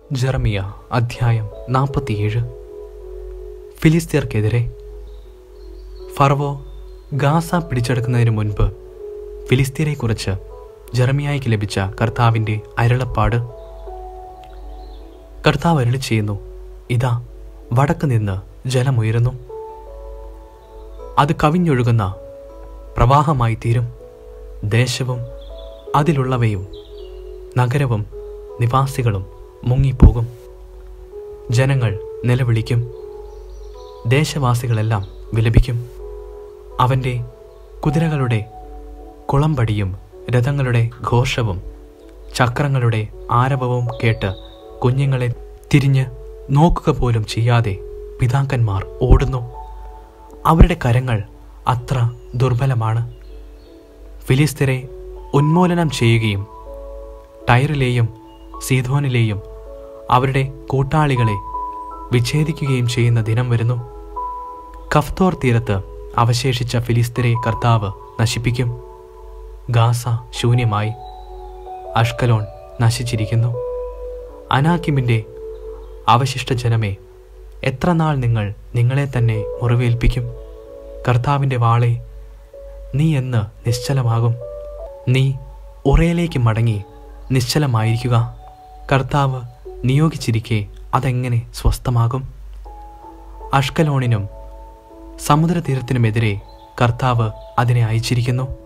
ജെറമിയ അധ്യായം നാൽപ്പത്തിയേഴ് ഫിലിസ്തീർക്കെതിരെ ഫറവോ ഗാസ പിടിച്ചെടുക്കുന്നതിന് മുൻപ് ഫിലിസ്തീനെക്കുറിച്ച് ജെറമിയായ്ക്ക് ലഭിച്ച കർത്താവിൻ്റെ അരുളപ്പാട് കർത്താവ് അരുളി ചെയ്യുന്നു ഇതാ വടക്ക് നിന്ന് ജലമുയരുന്നു അത് കവിഞ്ഞൊഴുകുന്ന പ്രവാഹമായി തീരും ദേശവും അതിലുള്ളവയും നഗരവും നിവാസികളും മുങ്ങിപ്പോകും ജനങ്ങൾ നിലവിളിക്കും ദേശവാസികളെല്ലാം വിലപിക്കും അവൻ്റെ കുതിരകളുടെ കുളമ്പടിയും രഥങ്ങളുടെ ഘോഷവും ചക്രങ്ങളുടെ ആരവവും കേട്ട് കുഞ്ഞുങ്ങളെ തിരിഞ്ഞ് നോക്കുക പോലും ചെയ്യാതെ പിതാക്കന്മാർ ഓടുന്നു അവരുടെ കരങ്ങൾ അത്ര ദുർബലമാണ് ഫിലിസ്തീനെ ഉന്മൂലനം ചെയ്യുകയും ടയറിലെയും സീധോനിലെയും അവരുടെ കൂട്ടാളികളെ വിച്ഛേദിക്കുകയും ചെയ്യുന്ന ദിനം വരുന്നു കഫ്തോർ തീരത്ത് അവശേഷിച്ച ഫിലിസ്തീനെ കർത്താവ് നശിപ്പിക്കും ഗാസ ശൂന്യമായി അഷ്കലോൺ നശിച്ചിരിക്കുന്നു അനാക്കിമിൻ്റെ അവശിഷ്ട ജനമേ എത്ര നാൾ നിങ്ങൾ നിങ്ങളെ തന്നെ മുറിവേൽപ്പിക്കും കർത്താവിൻ്റെ വാളെ നീ എന്ന് നിശ്ചലമാകും നീ ഉറയിലേക്ക് മടങ്ങി നിശ്ചലമായിരിക്കുക കർത്താവ് നിയോഗിച്ചിരിക്കെ അതെങ്ങനെ സ്വസ്ഥമാകും അഷ്കലോണിനും സമുദ്രതീരത്തിനുമെതിരെ കർത്താവ് അതിനെ അയച്ചിരിക്കുന്നു